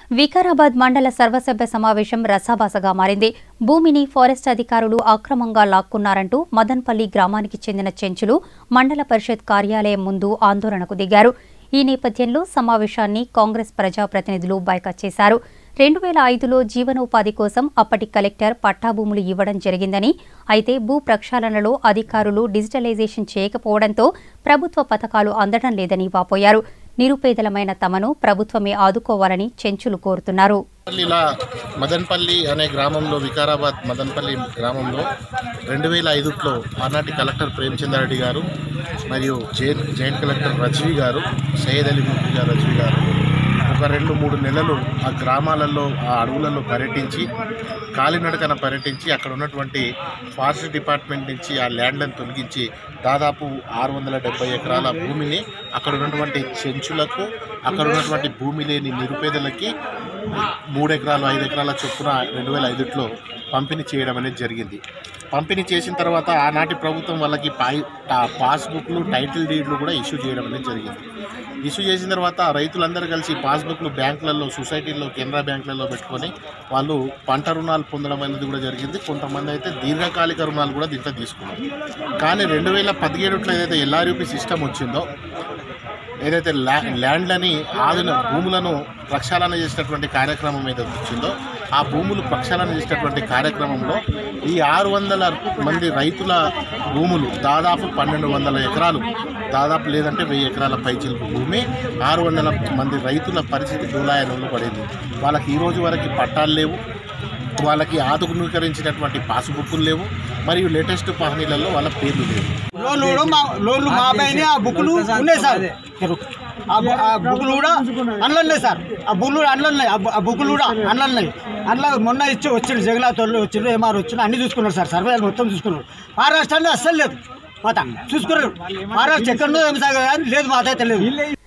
వికారాబాద్ మండల సర్వసభ్య సమావేశం రసాభాసగా మారింది భూమిని ఫారెస్ట్ అధికారులు అక్రమంగా లాక్కున్నారంటూ మదన్పల్లి గ్రామానికి చెందిన చెంచులు మండల పరిషత్ కార్యాలయం ముందు ఆందోళనకు దిగారు ఈ నేపథ్యంలో సమావేశాన్ని కాంగ్రెస్ ప్రజాప్రతినిధులు బైకట్ చేశారు రెండు వేల ఐదులో జీవనోపాధి కోసం అప్పటి కలెక్టర్ పట్టాభూములు ఇవ్వడం జరిగిందని అయితే భూ ప్రక్షాళనలో అధికారులు డిజిటలైజేషన్ చేయకపోవడంతో ప్రభుత్వ పథకాలు అందడం లేదని వాపోయారు నిరుపేదలమైన తమను ప్రభుత్వమే ఆదుకోవాలని చెంచులు కోరుతున్నారు ఇలా మదన్పల్లి అనే గ్రామంలో వికారాబాద్ మదన్పల్లి గ్రామంలో రెండు వేల ఐదులో ఆనాటి కలెక్టర్ ప్రేమచంద్రారెడ్డి గారు మరియు జైన్ జాయింట్ కలెక్టర్ రజ్వీ గారు సయ్యద్ అలీ ముఫ్తీ గారు రజ్వీ గారు ఒక రెండు మూడు నెలలు ఆ గ్రామాలలో ఆ అడవులలో పర్యటించి కాలినడకన పర్యటించి అక్కడ ఉన్నటువంటి ఫారెస్ట్ డిపార్ట్మెంట్ నుంచి ఆ ల్యాండ్లను తొలగించి దాదాపు ఆరు వందల డెబ్బై ఎకరాల భూమిని అక్కడ ఉన్నటువంటి చెంచులకు అక్కడ ఉన్నటువంటి భూమి లేని నిరుపేదలకి మూడు ఎకరాలు ఐదు ఎకరాల చొప్పున రెండు వేల ఐదులో పంపిణీ చేయడం అనేది జరిగింది పంపిణీ చేసిన తర్వాత ఆనాటి ప్రభుత్వం వాళ్ళకి పై టా- పాస్బుక్లు టైటిల్ డీడ్లు కూడా ఇష్యూ చేయడం అనేది జరిగింది ఇష్యూ చేసిన తర్వాత రైతులందరూ కలిసి పాస్బుక్లు బ్యాంకులలో సొసైటీల్లో కెనరా బ్యాంకులలో పెట్టుకొని వాళ్ళు పంట రుణాలు పొందడం అనేది కూడా జరిగింది కొంతమంది అయితే దీర్ఘకాలిక రుణాలు కూడా దీంట్లో తీసుకున్నారు కానీ రెండు వేల పదిహేడులో ఏదైతే ఎల్ఆర్యూపీ సిస్టమ్ వచ్చిందో ఏదైతే ల్యా ల్యాండ్లని ఆదిన భూములను ప్రక్షాళన చేసినటువంటి కార్యక్రమం ఏదైతే వచ్చిందో ఆ భూములు ప్రక్షాళన చేసినటువంటి కార్యక్రమంలో ఈ ఆరు వందల మంది రైతుల భూములు దాదాపు పన్నెండు వందల ఎకరాలు దాదాపు లేదంటే వెయ్యి ఎకరాల పైచిలుపు భూమి ఆరు వందల మంది రైతుల పరిస్థితి డోలాయనంలో పడింది వాళ్ళకి ఈ రోజు వరకు పట్టాలు లేవు వాళ్ళకి ఆధునీకరించినటువంటి పాస్బుక్లు లేవు మరియు లేటెస్ట్ పహనీలలో వాళ్ళ పేర్లు లేవు లోన్లు కూడా మా లోన్లు మా అబ్బాయిని ఆ బుక్లు ఉన్నాయి సార్ ఆ బు- ఆ బుక్లు కూడా అందులో ఉన్నాయి సార్ ఆ బుక్లు కూడా అందులో ఉన్నాయి ఆ బు- ఆ బుక్లు కూడా అందులో ఉన్నాయి అందులో మొన్న ఇచ్చి వచ్చిండు జగలాత్ వాళ్ళు వచ్చిండ్రు ఏమారు వచ్చిండ్రు అన్ని చూసుకున్నారు సార్ సర్వే మొత్తం చూసుకున్నారు మహారాష్ట్రలో అస్సలు లేదు మాత చూసుకున్నారు మహారాష్ట్ర ఎక్కడో ఏమి సాగదు కానీ లేదు మాత అయితే లేదు